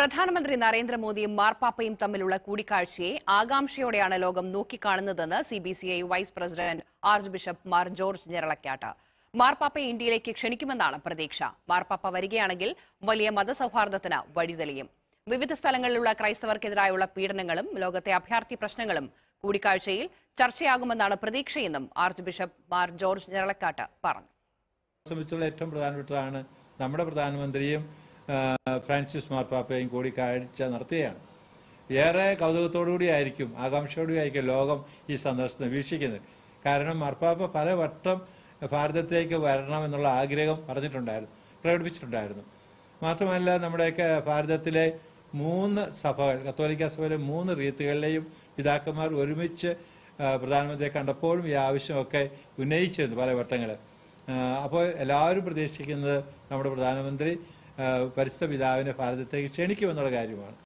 പ്രധാനമന്ത്രി നരേന്ദ്രമോദിയും മാർപ്പാപ്പയും തമ്മിലുള്ള കൂടിക്കാഴ്ചയെ ആകാംക്ഷയോടെയാണ് ലോകം നോക്കിക്കാണുന്നതെന്ന് C B C I vice president archbishop Mar George Njaralakatt മാർപ്പാപ്പയെ ഇന്ത്യയിലേക്ക് ക്ഷണിക്കുമെന്നാണ് പ്രതീക്ഷ മാർപ്പാപ്പ വരികയാണെങ്കിൽ വലിയ മതസൗഹാർദ്ദത്തിന് വഴിതെളിയും വിവിധ സ്ഥലങ്ങളിലുള്ള ക്രൈസ്തവർക്കെതിരായുള്ള പീഡനങ്ങളും ലോകത്തെ അഭയാർത്ഥി പ്രശ്നങ്ങളും കൂടിക്കാഴ്ചയിൽ ചർച്ചയാകുമെന്നാണ് പ്രതീക്ഷയെന്നും ആർച്ച് ബിഷപ്പ് മാർ ജോർജ് ഞെറളക്കാട്ട് പറഞ്ഞു സംബന്ധിച്ചുള്ള ഏറ്റവും പ്രധാനപ്പെട്ടതാണ് നമ്മുടെ പ്രധാനമന്ത്രിയും ആ, ഫ്രാൻസിസ് മാർപ്പാപ്പയും കൂടിക്കാഴ്ച നടത്തുകയാണ് ഏറെ കൗതുകത്തോടുകൂടി ആയിരിക്കും ആകാംക്ഷയോടുകൂടി ആയിരിക്കും ലോകം ഈ സന്ദർശനം വീക്ഷിക്കുന്നത് കാരണം മാർപ്പാപ്പ പലവട്ടം ഭാരതത്തിലേക്ക് വരണമെന്നുള്ള ആഗ്രഹം പറഞ്ഞിട്ടുണ്ടായിരുന്നു പ്രകടിപ്പിച്ചിട്ടുണ്ടായിരുന്നു മാത്രമല്ല നമ്മുടെയൊക്കെ ഭാരതത്തിലെ മൂന്ന് സഭകൾ കത്തോലിക്ക സഭയിലെ മൂന്ന് റീത്തുകളിലെയും പിതാക്കന്മാർ ഒരുമിച്ച് ആ, പ്രധാനമന്ത്രിയെ കണ്ടപ്പോഴും ഈ ആവശ്യമൊക്കെ ഉന്നയിച്ചിരുന്നു പല വട്ടങ്ങൾ അപ്പോൾ എല്ലാവരും പ്രതീക്ഷിക്കുന്നത് നമ്മുടെ പ്രധാനമന്ത്രി ആ, പരിശുദ്ധ പിതാവിനെ ഭാരതത്തേക്ക് ക്ഷണിക്കുമെന്നുള്ള കാര്യമാണ്